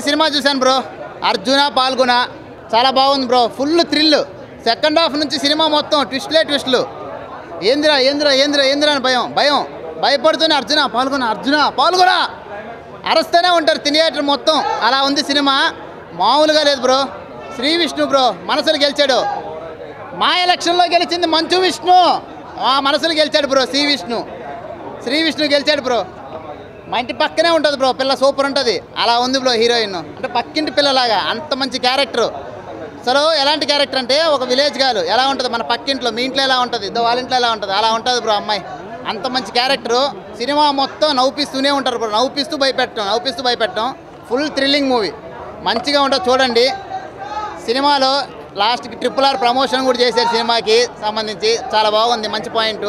Cinema చూశాను bro Arjuna Phalguna చాలా బాగుంది bro full thrill second half నుంచి సినిమా మొత్తం ట్విస్ట్లే ట్విస్ట్లు ఏందిరా ఏందిరా ఏందిరా ఏందిరా అని భయం భయం భయపడుతూనే అర్జున పాల్గొన అర్జున పాల్గొన అరస్తూనే ఉంటారు థియేటర్ మొత్తం అలా ఉంది సినిమా మామూలుగా లేదు బ్రో శ్రీ విష్ణు బ్రో మనసులు గెలిచాడు మా ఎలక్షన్లో గెలిచింది మంచు విష్ణు మా మనసులు గెలిచాడు బ్రో శ్రీ విష్ణు శ్రీ విష్ణు గెలిచాడు బ్రో మా ఇంటి పక్కనే ఉంటుంది బ్రో పిల్ల సూపర్ ఉంటుంది అలా ఉంది బ్రో హీరోయిన్ అంటే పక్కింటి పిల్లలాగా అంత మంచి క్యారెక్టర్ అసలు ఎలాంటి క్యారెక్టర్ అంటే ఒక విలేజ్ గాలు ఎలా ఉంటుంది మన పక్కింట్లో మీ ఇంట్లో ఎలా ఉంటుంది ఇదో వాళ్ళ ఇంట్లో ఎలా ఉంటుంది అలా ఉంటుంది బ్రో అమ్మాయి అంత మంచి క్యారెక్టరు సినిమా మొత్తం నవ్వుపిస్తూనే ఉంటారు బ్రో నవ్వుపిస్తూ భయపెట్టడం నవ్వుపిస్తూ భయపెట్టడం ఫుల్ థ్రిల్లింగ్ మూవీ మంచిగా ఉంటుంది చూడండి సినిమాలో లాస్ట్కి ట్రిపుల్ ఆర్ ప్రమోషన్ కూడా చేశారు సినిమాకి సంబంధించి చాలా బాగుంది మంచి point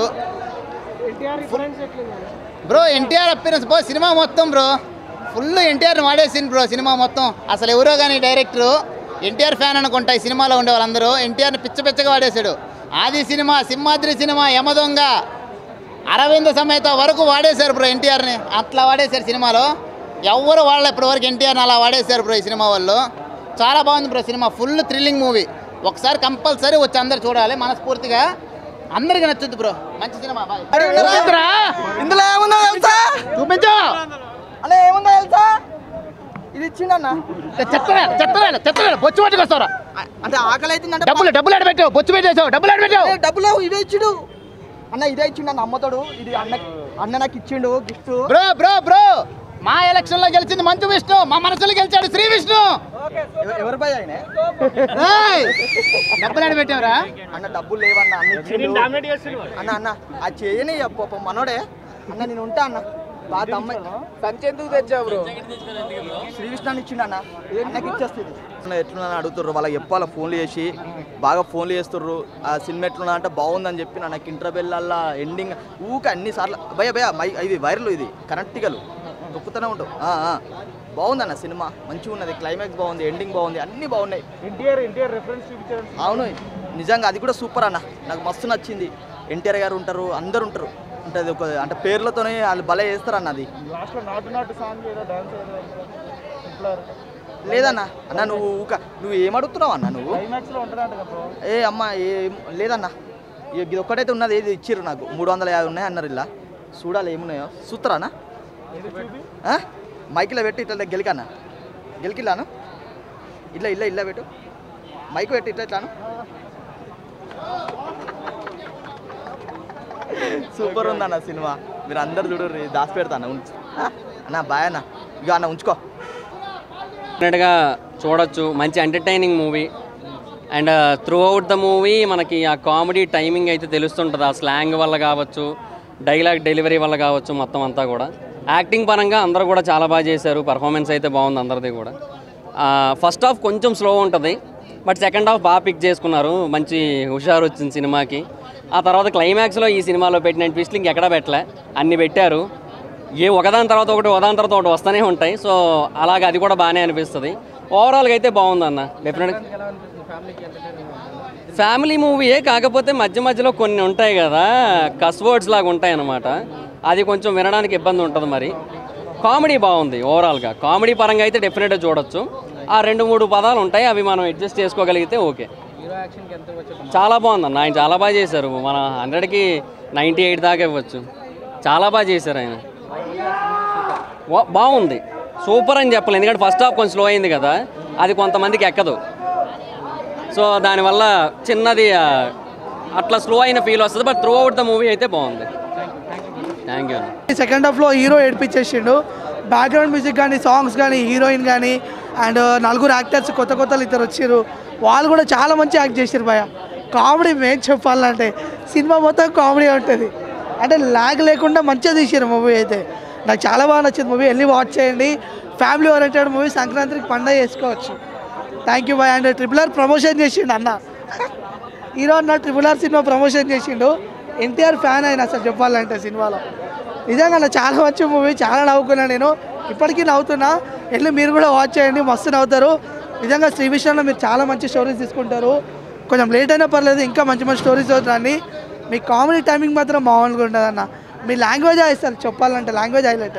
bro NTR appearance bro cinema మొత్తం బ్రో ఫుల్ ఎన్టీఆర్ని వాడేసింది బ్రో సినిమా మొత్తం అసలు ఎవరో కానీ డైరెక్టరు ఎన్టీఆర్ ఫ్యాన్ అనుకుంటా ఈ సినిమాలో ఉండే వాళ్ళందరూ ఎన్టీఆర్ని పిచ్చ పిచ్చగా వాడేశాడు ఆది సినిమా సింహాద్రి సినిమా యమదొంగ అరవింద సమేత వరకు వాడేశారు బ్రో ఎన్టీఆర్ని అట్లా వాడేశారు సినిమాలో ఎవరు వాళ్ళ ఇప్పటి వరకు ఎన్టీఆర్ని అలా వాడేశారు బ్రో ఈ సినిమా వాళ్ళు చాలా బాగుంది bro cinema full thrilling movie ఒకసారి కంపల్సరీ వచ్చి అందరు చూడాలి మనస్ఫూర్తిగా అందరికి నచ్చుద్ది బ్రో మంచి సినిమా బాయ్. చూపించురా. ఇందులో ఏముందో తెలుసా చూపించు అలా ఏముందో తెలుసా ఇది ఇచ్చిండన్న చెత్తవేళ చెత్తవేళ చెత్తవేళ బొచ్చు పట్టుకొస్తారా అంటే ఆకలి అవుతుందంటే డబ్బులు డబ్బులు ఎడ పెట్టావు బొచ్చు పెట్టేసావు డబ్బులు ఎడ పెట్టావు ఏ, డబ్బులు ఇదే ఇచ్చిండు అన్న ఇదే ఇచ్చిండు అన్న అమ్మతోడు ఇది అన్న అన్న నాకు ఇచ్చిండు gift bro bro bro MAA election లో గెలిచింది మంచు విష్ణు మా మనసులో గెలిచాడు శ్రీ విష్ణు ఎవరి పై ఆయన ఏయ్! డబ్బులు ఎడ పెట్టావురా అన్న డబ్బులు లేవన్న అన్న ఇచ్చిండు అన్న అన్న ఆ చేయని పాపం మనోడే అన్న నేను ఉంటా అన్న బాగా అమ్మాయి సంచెందుకు తెచ్చావు బ్రో శ్రీకృష్ణాన్ని ఇచ్చిండు అన్న అన్నకి ఇచ్చేస్తుంది ఎట్లున్నా అడుగుతుర్రు వాళ్ళకి చెప్పాలి ఫోన్లు చేసి బాగా ఫోన్లు చేస్తుర్రు ఆ సినిమా ఎట్లున్నా అంటే బాగుందని చెప్పి నాకు ఇంటర్వెల్లల్లా ఎండింగ్ ఊక అన్ని సార్లు భయ భయ మై ఇది వైరల్ ఇది కరెక్ట్గలు తొక్కుతూనే ఉంటావు ఆ, ఆ. బాగుందన్న సినిమా మంచిగా ఉన్నది క్లైమాక్స్ బాగుంది ఎండింగ్ బాగుంది అన్నీ బాగున్నాయి ఎన్టీఆర్ ఎన్టీఆర్ రెఫరెన్స్ చూపించారు అవును నిజంగా అది కూడా సూపర్ అన్న నాకు మస్తు నచ్చింది ఎన్టీఆర్ గారు ఉంటారు అందరు ఉంటారు అంటే అది ఒక అంటే పేర్లతోనే వాళ్ళు భలే చేస్తారు అన్న అది లాస్ట్ లో నాటు నాటు సాంగ్ ఏదో డాన్స్ ఏదో హిట్లర్ లేదన్న అన్న నువ్వు ఊక నువ్వు ఏం అడుగుతున్నావు అన్న నువ్వు క్లైమాక్స్ లో ఉంటుందంట కదా బ్రో ఏ అమ్మ ఏం లేదన్న ఇక ఇది ఒక్కటైతే ఉన్నది ఏది ఇచ్చిర్రు నాకు మూడు వందల యాభై ఉన్నాయి అన్నారు ఇలా చూడాలి ఏమున్నాయో చూస్తారానా ఇది చూపి మైక్లో పెట్టి ఇట్లా గెలికన్నా గెలికిలాను ఇట్లా ఇట్లా ఇట్లా పెట్టు మైక్ పెట్టి ఇట్లా ఇట్లాను సూపర్ ఉందన్న సినిమా మీరు అందరు చూడరు దాచి పెడతాను ఉంచు ఆ? అన్న బాయ్ అన్న ఇక అన్న ఉంచుకో డెఫినెట్గా చూడొచ్చు మంచి entertaining movie and throughout the movie మనకి ఆ కామెడీ టైమింగ్ అయితే తెలుస్తుంటుంది ఆ స్లాంగ్ వల్ల కావచ్చు డైలాగ్ డెలివరీ వల్ల కావచ్చు మొత్తం అంతా కూడా యాక్టింగ్ పరంగా అందరూ కూడా చాలా బాగా చేశారు పర్ఫార్మెన్స్ అయితే బాగుంది అందరిది కూడా ఫస్ట్ హాఫ్ కొంచెం స్లో ఉంటుంది బట్ సెకండ్ హాఫ్ బాగా పిక్ చేసుకున్నారు మంచి హుషారు వచ్చింది సినిమాకి ఆ తర్వాత క్లైమాక్స్లో ఈ సినిమాలో పెట్టిన ట్విస్ట్లు ఇంకెక్కడా పెట్టలే అన్ని పెట్టారు ఏ ఒకదాని తర్వాత ఒకటి ఒకదాని తర్వాత ఒకటి వస్తూనే ఉంటాయి సో అలాగే అది కూడా బాగానే అనిపిస్తుంది ఓవరాల్గా అయితే బాగుందన్న డెఫినెట్ ఫ్యామిలీ మూవీయే కాకపోతే మధ్య మధ్యలో కొన్ని ఉంటాయి కదా కస్ వర్డ్స్ లాగా ఉంటాయి అన్నమాట అది కొంచెం వినడానికి ఇబ్బంది ఉంటుంది మరి కామెడీ బాగుంది ఓవరాల్గా కామెడీ పరంగా అయితే డెఫినెట్గా చూడొచ్చు ఆ రెండు మూడు పదాలు ఉంటాయి అవి మనం అడ్జస్ట్ చేసుకోగలిగితే ఓకే చాలా బాగుందన్న ఆయన చాలా బాగా చేశారు మన హండ్రెడ్కి నైంటీ ఎయిట్ దాకా ఇవ్వచ్చు చాలా బాగా చేశారు ఆయన వా- బాగుంది సూపర్ అని చెప్పలేదు ఎందుకంటే ఫస్ట్ హాఫ్ కొంచెం స్లో అయింది కదా అది కొంతమందికి ఎక్కదు సో దానివల్ల చిన్నది ఆ, అట్లా స్లో అయిన ఫీల్ వస్తుంది but throughout the movie అయితే బాగుంది థ్యాంక్ యూ అన్న సెకండ్ హాఫ్లో హీరో ఏడిపించేసిండు బ్యాక్గ్రౌండ్ మ్యూజిక్ కానీ సాంగ్స్ కానీ హీరోయిన్ కానీ అండ్ నలుగురు యాక్టర్స్ కొత్త కొత్తలు ఇద్దరు వచ్చారు వాళ్ళు కూడా చాలా మంచి యాక్ట్ చేశారు భయ కామెడీ మెయిన్ చెప్పాలంటే సినిమా మొత్తం కామెడీ ఉంటుంది అంటే లాగ్ లేకుండా మంచిగా తీసారు మూవీ అయితే నాకు చాలా బాగా నచ్చింది మూవీ వెళ్ళి వాచ్ చేయండి ఫ్యామిలీ ఓరియంటెడ్ మూవీ సంక్రాంతికి పండగ చేసుకోవచ్చు thank you bye and triple R promotion చేసిండు అన్న హీరో అన్న ట్రిపుల్ ఆర్ సినిమా ప్రమోషన్ చేసిండు ఎన్టీఆర్ ఫ్యాన్ అయిన అసలు చెప్పాలంటే సినిమాలో నిజంగా నా చాలా మంచి మూవీ చాలా నవ్వుకున్నా నేను ఇప్పటికీ నవ్వుతున్నా వెళ్ళి మీరు కూడా వాచ్ చేయండి మస్తు నవ్వుతారు నిజంగా శ్రీ విషయంలో మీరు చాలా మంచి స్టోరీస్ తీసుకుంటారు కొంచెం లేట్ అయినా పర్లేదు ఇంకా మంచి మంచి స్టోరీస్ అవుతారని మీ కామెడీ టైమింగ్ మాత్రం మామూలుగా ఉంటుంది అన్న మీ లాంగ్వేజ్ ఇస్తారు చెప్పాలంటే లాంగ్వేజ్ హైలైట్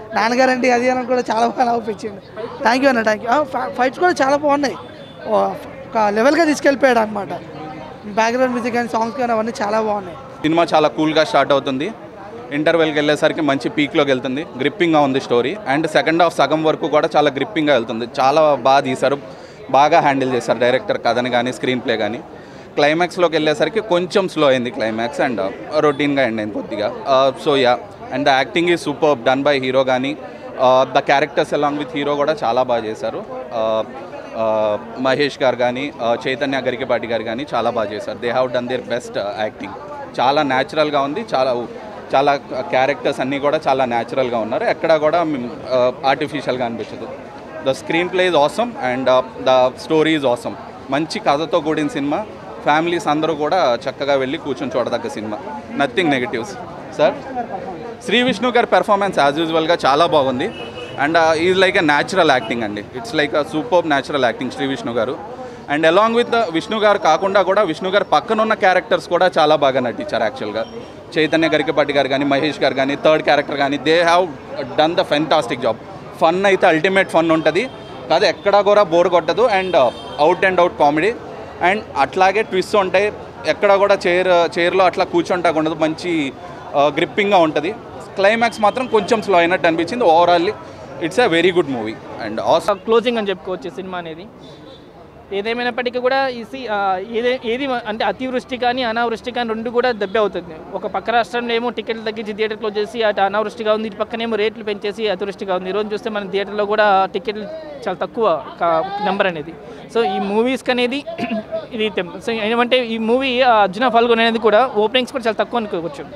నాన్నగారండి అది అని కూడా చాలా బాగా నవ్వుపించిండు థ్యాంక్ యూ అన్న థ్యాంక్ యూ ఫైట్స్ కూడా చాలా బాగున్నాయి ఓ, ఒక లెవెల్గా తీసుకెళ్ళిపోయాడు అనమాట బ్యాక్గ్రౌండ్ మ్యూజిక్ కానీ సాంగ్స్ కానీ అవన్నీ చాలా బాగున్నాయి సినిమా చాలా కూల్గా స్టార్ట్ అవుతుంది ఇంటర్వెల్కి వెళ్ళేసరికి మంచి పీక్లోకి వెళ్తుంది గ్రిప్పింగ్గా ఉంది స్టోరీ అండ్ సెకండ్ హాఫ్ సగం వరకు కూడా చాలా గ్రిప్పింగ్గా వెళ్తుంది చాలా బాగా తీశారు బాగా హ్యాండిల్ చేశారు డైరెక్టర్ కథని కానీ స్క్రీన్ ప్లే కానీ క్లైమాక్స్లోకి వెళ్ళేసరికి కొంచెం స్లో అయింది క్లైమాక్స్ అండ్ రొటీన్గా ఎండ్ అయింది కొద్దిగా so yeah and the acting ఈ సూపర్ డన్ బై హీరో కానీ the characters along with hero కూడా చాలా బాగా చేశారు Uh, uh, మహేష్ గారు కానీ చైతన్య గరికపాటి గారు కానీ చాలా బాగా చేశారు they have done their best acting చాలా న్యాచురల్గా ఉంది చాలా చాలా క్యారెక్టర్స్ అన్నీ కూడా చాలా న్యాచురల్గా ఉన్నారు ఎక్కడ కూడా ఆర్టిఫిషియల్గా అనిపించదు the screenplay is awesome and the story is awesome మంచి కథతో కూడిన సినిమా ఫ్యామిలీస్ అందరూ కూడా చక్కగా వెళ్ళి కూర్చొని చూడదగ్గ cinema nothing negatives sir Sree Vishnu గారి పెర్ఫార్మెన్స్ యాజ్ యూజువల్గా చాలా బాగుంది and is like a natural acting అండి it's like a super natural acting Sree Vishnu గారు అండ్ అలాంగ్ విత్ విష్ణు గారు కాకుండా కూడా విష్ణు గారు పక్కన ఉన్న క్యారెక్టర్స్ కూడా చాలా బాగా నటించారు యాక్చువల్గా చైతన్య గరికపాటి గారు కానీ మహేష్ గారు కానీ థర్డ్ క్యారెక్టర్ కానీ they have done the fantastic job fun అయితే అల్టిమేట్ ఫన్ ఉంటుంది కాదు ఎక్కడా కూడా బోర్ కొట్టదు and out and out comedy and అట్లాగే ట్విస్ట్ ఉంటాయి ఎక్కడ కూడా చైర్ చైర్లో అట్లా కూర్చుంటా ఉండదు మంచి గ్రిప్పింగ్గా ఉంటుంది క్లైమాక్స్ మాత్రం కొంచెం స్లో అయినట్టు అనిపించింది overall it's a very good movie and as closing అని చెప్పుకోవచ్చు ఈ సినిమా అనేది ఏదేమైనప్పటికీ కూడా ఈ సి ఆ, ఏదే ఏది మ- అంటే అతివృష్టి కానీ అనావృష్టి కానీ రెండు కూడా దెబ్బ అవుతుంది ఒక పక్క రాష్ట్రంలో ఏమో టికెట్లు తగ్గించి థియేటర్ క్లోజ్ చేసి అటు అనావృష్టిగా ఉంది ఇటు పక్కనేమో రేట్లు పెంచేసి అతివృష్టిగా ఉంది ఈరోజు చూస్తే మన థియేటర్లో కూడా టికెట్లు చాలా తక్కువ నెంబర్ అనేది సో ఈ మూవీస్కి అనేది ఇది తెం- సో ఏమంటే ఈ మూవీ అర్జున ఫాల్గొన్ అనేది కూడా ఓపెనింగ్స్ కూడా చాలా తక్కువ అనుకోవచ్చు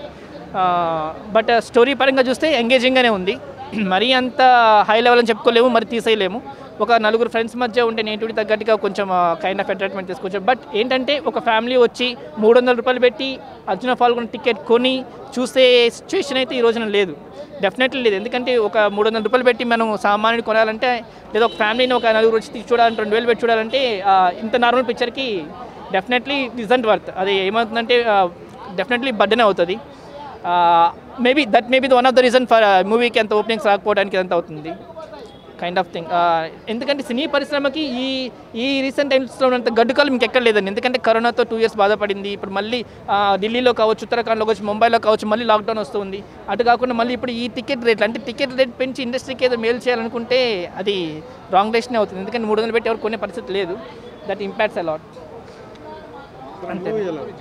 బట్ స్టోరీ పరంగా చూస్తే ఎంగేజింగ్గానే ఉంది మరీ అంత హై లెవెల్ అని చెప్పుకోలేము మరి తీసేయలేము ఒక నలుగురు ఫ్రెండ్స్ మధ్య ఉంటే నేటివిటీ తగ్గట్టుగా కొంచెం కైండ్ ఆఫ్ ఎంటర్టైన్మెంట్ తీసుకోవచ్చు బట్ ఏంటంటే ఒక ఫ్యామిలీ వచ్చి మూడు వందల రూపాయలు పెట్టి అర్జున పాల్గొన్న టికెట్ కొని చూసే సిచ్యువేషన్ అయితే ఈ రోజున లేదు డెఫినెట్లీ లేదు ఎందుకంటే ఒక మూడు వందల రూపాయలు పెట్టి మనం సామాన్యుని కొనాలంటే లేదా ఒక ఫ్యామిలీని ఒక నలుగురు వచ్చి తీసి చూడాలంటే రెండు వేలు పెట్టి చూడాలంటే ఆ, ఇంత నార్మల్ పిక్చర్కి డెఫినెట్లీ రిజంట్ వర్త్ అది ఏమవుతుందంటే డెఫినెట్లీ బర్డెన్ అవుతుంది maybe that maybe the one of the reason for మూవీకి అంత ఓపెనింగ్స్ రాకపోవడానికి అంత అవుతుంది కైండ్ ఆఫ్ థింగ్ ఎందుకంటే సినీ పరిశ్రమకి ఈ ఈ రీసెంట్ టైమ్స్లో ఉన్నంత గడ్డుకాలం ఇంకెక్కడ లేదండి ఎందుకంటే కరోనాతో టూ ఇయర్స్ బాధపడింది ఇప్పుడు మళ్ళీ ఆ, ఢిల్లీలో కావచ్చు ఉత్తరాఖండ్లో కావచ్చు ముంబైలో కావచ్చు మళ్ళీ లాక్డౌన్ వస్తుంది అటు కాకుండా మళ్ళీ ఇప్పుడు ఈ టికెట్ రేట్లు అంటే టికెట్ రేట్ పెంచి ఇండస్ట్రీకి ఏదో మేలు చేయాలనుకుంటే అది రాంగ్ డెసిషన్ అవుతుంది ఎందుకంటే మూడు వందలు పెట్టి ఎవరు కొనే పరిస్థితి లేదు దట్ ఇంపాక్ట్స్ అలాట్ అంతే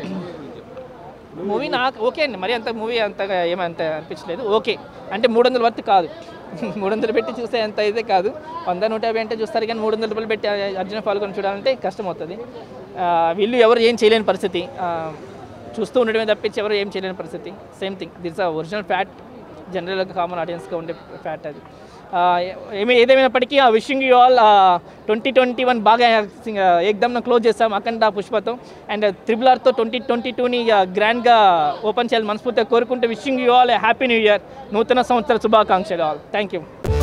మూవీ నాకు ఓకే అండి మరి అంత మూవీ అంతగా ఏమంత అనిపించలేదు ఓకే అంటే మూడు వందల వర్త్ కాదు మూడు వందలు పెట్టి చూస్తే అంత అయితే కాదు వంద నూట యాభై అంటే చూస్తారు కానీ మూడు వందల రూపాయలు పెట్టి అర్జున పాల్గొని చూడాలంటే కష్టం అవుతుంది ఆ, వీళ్ళు ఎవరు ఏం చేయలేని పరిస్థితి ఆ, చూస్తూ ఉండడమే తప్పించి ఎవరు ఏం చేయలేని పరిస్థితి same thing that's a original fact జనరల్గా కామన్ ఆడియన్స్గా ఉండే ఫ్యాట్ అది ఆ, ఏమి ఏదేమైనప్పటికీ ఆ wishing you all twenty twenty one బాగా ఎగ్దాంను క్లోజ్ చేస్తాం అఖండ పుష్పతో అండ్ త్రిబుల్ ఆర్తో ట్వంటీ ట్వంటీ టూని గ్రాండ్గా ఓపెన్ చేయాలి మనస్ఫూర్తిగా కోరుకుంటే wishing you all happy new year నూతన సంవత్సర శుభాకాంక్షలు ఆల్ థ్యాంక్ యూ